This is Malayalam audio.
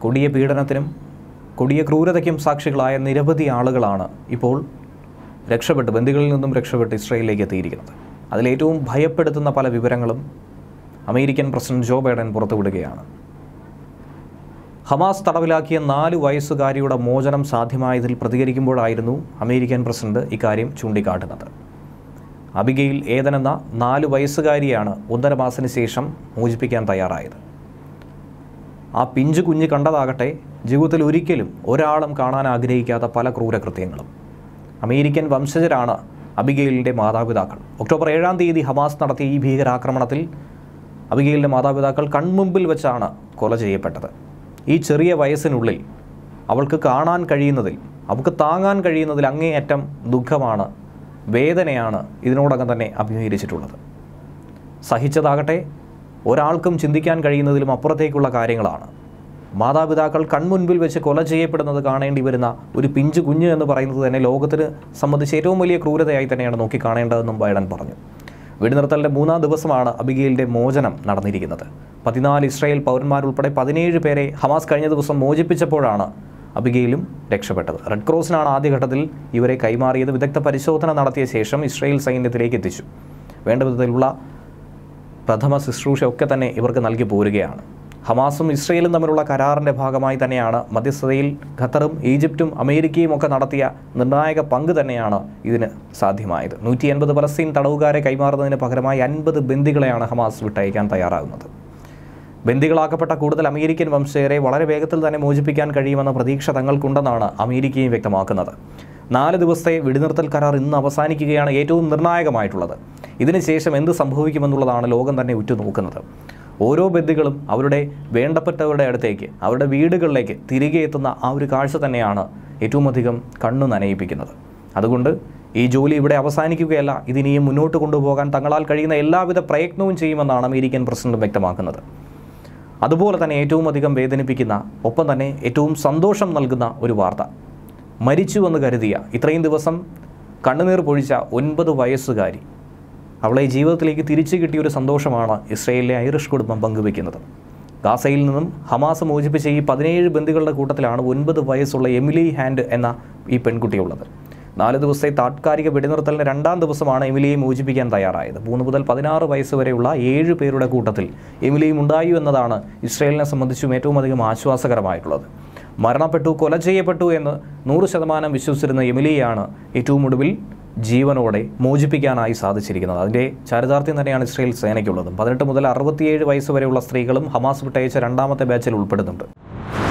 കൊടിയ പീഡനത്തിനും കൊടിയ ക്രൂരതയ്ക്കും സാക്ഷികളായ നിരവധി ആളുകളാണ് ഇപ്പോൾ രക്ഷപ്പെട്ട് ബന്ദികളിൽ നിന്നും രക്ഷപ്പെട്ട് ഇസ്രയേലിലേക്ക് എത്തിയിരിക്കുന്നത് അതിലേറ്റവും ഭയപ്പെടുത്തുന്ന പല വിവരങ്ങളും അമേരിക്കൻ പ്രസിഡന്റ് ജോ ബൈഡൻ പുറത്തുവിടുകയാണ് ഹമാസ് തടവിലാക്കിയ നാല് വയസ്സുകാരിയുടെ മോചനം സാധ്യമായതിൽ പ്രതികരിക്കുമ്പോഴായിരുന്നു അമേരിക്കൻ പ്രസിഡന്റ് ഇക്കാര്യം ചൂണ്ടിക്കാട്ടുന്നത് അബിഗയിൽ ഏതൻ എന്ന നാല് വയസ്സുകാരിയാണ് ഒന്നര മാസത്തിന് ശേഷം മോചിപ്പിക്കാൻ തയ്യാറായത് ആ പിഞ്ചു കുഞ്ഞ് കണ്ടതാകട്ടെ ജീവിതത്തിൽ ഒരിക്കലും ഒരാളും കാണാൻ ആഗ്രഹിക്കാത്ത പല ക്രൂരകൃത്യങ്ങളും അമേരിക്കൻ വംശജരാണ് അബിഗെയിലിൻ്റെ മാതാപിതാക്കൾ ഒക്ടോബർ ഏഴാം തീയതി ഹമാസ് നടത്തിയ ഈ ഭീകരാക്രമണത്തിൽ അബിഗെയിലിൻ്റെ മാതാപിതാക്കൾ കൺമുമ്പിൽ വെച്ചാണ് കൊല ചെയ്യപ്പെട്ടത് ഈ ചെറിയ വയസ്സിനുള്ളിൽ അവൾക്ക് കാണാൻ കഴിയുന്നതിൽ അവൾക്ക് താങ്ങാൻ കഴിയുന്നതിൽ അങ്ങേയറ്റം ദുഃഖമാണ് വേദനയാണ് ഇതിനോടകം തന്നെ അഭിമുഖീകരിച്ചിട്ടുള്ളത് സഹിച്ചതാകട്ടെ ഒരാൾക്കും ചിന്തിക്കാൻ കഴിയുന്നതിലും അപ്പുറത്തേക്കുള്ള കാര്യങ്ങളാണ് മാതാപിതാക്കൾ കൺമുൻപിൽ വെച്ച് കൊല ചെയ്യപ്പെടുന്നത് കാണേണ്ടി വരുന്ന ഒരു പിഞ്ചു കുഞ്ഞ് എന്ന് പറയുന്നത് തന്നെ ലോകത്തിന് സംബന്ധിച്ച് ഏറ്റവും വലിയ ക്രൂരതയായി തന്നെയാണ് നോക്കിക്കാണേണ്ടതെന്നും ബൈഡൻ പറഞ്ഞു വെടിനിർത്തലിൻ്റെ മൂന്നാം ദിവസമാണ് അബിഗയിലിൻ്റെ മോചനം നടന്നിരിക്കുന്നത് പതിനാല് ഇസ്രായേൽ പൗരന്മാരുൾപ്പെടെ പതിനേഴ് പേരെ ഹമാസ് കഴിഞ്ഞ ദിവസം മോചിപ്പിച്ചപ്പോഴാണ് അബിഗയിലും രക്ഷപ്പെട്ടത് റെഡ് ക്രോസിനാണ് ആദ്യഘട്ടത്തിൽ ഇവരെ കൈമാറിയത് വിദഗ്ധ പരിശോധന നടത്തിയ ശേഷം ഇസ്രായേൽ സൈന്യത്തിലേക്ക് എത്തിച്ചു വേണ്ട വിധത്തിലുള്ള പ്രഥമ ശുശ്രൂഷ ഒക്കെ തന്നെ ഇവർക്ക് നൽകി പോരുകയാണ് ഹമാസും ഇസ്രയേലും തമ്മിലുള്ള കരാറിൻ്റെ ഭാഗമായി തന്നെയാണ് മധ്യസ്ഥതയിൽ ഖത്തറും ഈജിപ്തും അമേരിക്കയും ഒക്കെ നടത്തിയ നിർണായക പങ്ക് തന്നെയാണ് ഇതിന് സാധ്യമായത് നൂറ്റി എൺപത് പലസ്തീൻ തടവുകാരെ കൈമാറുന്നതിന് പകരമായി അൻപത് ബന്ദികളെയാണ് ഹമാസ് വിട്ടയക്കാൻ തയ്യാറാകുന്നത് ബന്ദികളാക്കപ്പെട്ട കൂടുതൽ അമേരിക്കൻ വംശജരെ വളരെ വേഗത്തിൽ തന്നെ മോചിപ്പിക്കാൻ കഴിയുമെന്ന പ്രതീക്ഷ തങ്ങൾക്കുണ്ടെന്നാണ് അമേരിക്കയും വ്യക്തമാക്കുന്നത് നാല് ദിവസത്തെ വെടിനിർത്തൽ കരാർ ഇന്ന് അവസാനിക്കുകയാണ് ഏറ്റവും നിർണായകമായിട്ടുള്ളത് ഇതിനുശേഷം എന്ത് സംഭവിക്കുമെന്നുള്ളതാണ് ലോകം തന്നെ ഉറ്റുനോക്കുന്നത് ഓരോ ബന്ദികളും അവരുടെ വേണ്ടപ്പെട്ടവരുടെ അടുത്തേക്ക് അവരുടെ വീടുകളിലേക്ക് തിരികെ എത്തുന്ന ആ ഒരു കാഴ്ച തന്നെയാണ് ഏറ്റവും അധികം കണ്ണു നനയിപ്പിക്കുന്നത് അതുകൊണ്ട് ഈ ജോലി ഇവിടെ അവസാനിക്കുകയല്ല ഇതിനിയും മുന്നോട്ട് കൊണ്ടുപോകാൻ തങ്ങളാൽ കഴിയുന്ന എല്ലാവിധ പ്രയത്നവും ചെയ്യുമെന്നാണ് അമേരിക്കൻ പ്രസിഡന്റ് വ്യക്തമാക്കുന്നത് അതുപോലെ തന്നെ ഏറ്റവും അധികം വേദനിപ്പിക്കുന്ന ഒപ്പം തന്നെ ഏറ്റവും സന്തോഷം നൽകുന്ന ഒരു വാർത്ത മരിച്ചുവെന്ന് കരുതിയ ഇത്രയും ദിവസം കണ്ണുനീർ പൊഴിച്ച ഒൻപത് വയസ്സുകാരി അവളെ ജീവിതത്തിലേക്ക് തിരിച്ചു കിട്ടിയ ഒരു സന്തോഷമാണ് ഇസ്രയേലിലെ ഐറിഷ് കുടുംബം പങ്കുവെക്കുന്നത് ഗാസയിൽ നിന്നും ഹമാസ് മോചിപ്പിച്ച ഈ പതിനേഴ് ബന്ദികളുടെ കൂട്ടത്തിലാണ് ഒൻപത് വയസ്സുള്ള എമിലി ഹാൻഡ് എന്ന ഈ പെൺകുട്ടിയുള്ളത് നാല് ദിവസത്തെ താത്കാലിക വെടിനിർത്തലിന് രണ്ടാം ദിവസമാണ് എമിലിയെ മോചിപ്പിക്കാൻ തയ്യാറായത് മൂന്ന് മുതൽ പതിനാറ് വയസ്സ് വരെയുള്ള ഏഴ് പേരുടെ കൂട്ടത്തിൽ എമിലിയും ഉണ്ടായി എന്നതാണ് ഇസ്രയേലിനെ സംബന്ധിച്ചും ഏറ്റവും അധികം ആശ്വാസകരമായിട്ടുള്ളത് മരണപ്പെട്ടു കൊല ചെയ്യപ്പെട്ടു എന്ന് നൂറ് ശതമാനം വിശ്വസിച്ചിരുന്ന എമിലിയാണ് ഏറ്റവും ഒടുവിൽ ജീവനോടെ മോചിപ്പിക്കാനായി സാധിച്ചിരിക്കുന്നത് അതിൻ്റെ ചരിതാർത്ഥ്യം തന്നെയാണ് ഇസ്രയേൽ സേനയ്ക്കുള്ളത് പതിനെട്ട് മുതൽ അറുപത്തിയേഴ് വയസ്സ് വരെയുള്ള സ്ത്രീകളും ഹമാസ് വിട്ടയച്ച രണ്ടാമത്തെ ബാച്ചിൽ ഉൾപ്പെടുന്നുണ്ട്